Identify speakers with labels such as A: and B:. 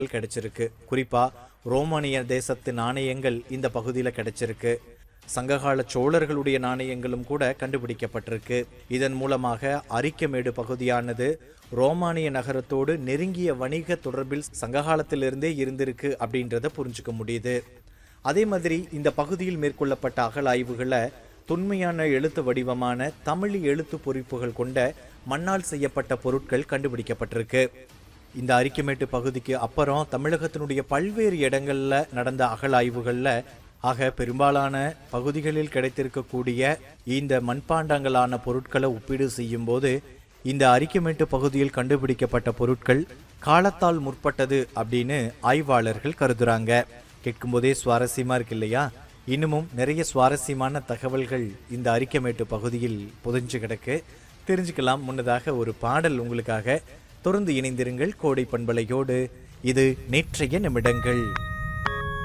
A: கிடைச்சிருக்கு குறிப்பா ரோமானிய தேசத்து நாணயங்கள் இந்த பகுதியில் கிடைச்சிருக்கு சங்ககால சோழர்களுடைய நாணயங்களும் கூட கண்டுபிடிக்கப்பட்டிருக்கு இதன் மூலமாக அரிக்கமேடு பகுதியானது ரோமானிய நகரத்தோடு நெருங்கிய வணிக தொடர்பில் சங்ககாலத்திலிருந்தே இருந்திருக்கு அப்படின்றத புரிஞ்சுக்க முடியுது அதே மாதிரி இந்த பகுதியில் மேற்கொள்ளப்பட்ட அகழாய்வுகளை தொன்மையான எழுத்து வடிவமான தமிழ் எழுத்து பொறிப்புகள் கொண்ட மண்ணால் செய்யப்பட்ட பொருட்கள் கண்டுபிடிக்கப்பட்டிருக்கு இந்த அரிக்கமேட்டு பகுதிக்கு அப்புறம் தமிழகத்தினுடைய பல்வேறு இடங்கள்ல நடந்த அகழாய்வுகள்ல ஆக பெரும்பாலான பகுதிகளில் கிடைத்திருக்கக்கூடிய இந்த மண்பாண்டங்களான பொருட்களை ஒப்பீடு செய்யும் போது இந்த அரிக்கமேட்டு பகுதியில் கண்டுபிடிக்கப்பட்ட பொருட்கள் காலத்தால் முற்பட்டது அப்படின்னு ஆய்வாளர்கள் கருதுறாங்க கேட்கும்போதே சுவாரஸ்யமா இருக்கு இல்லையா இன்னமும் நிறைய சுவாரஸ்யமான தகவல்கள் இந்த அரிக்கமேட்டு பகுதியில் புதைஞ்சு கிடக்கு தெரிஞ்சுக்கலாம் முன்னதாக ஒரு பாடல் உங்களுக்காக தொடர்ந்து இணைந்திருங்கள் கோடை பண்பலையோடு இது நேற்றைய நிமிடங்கள்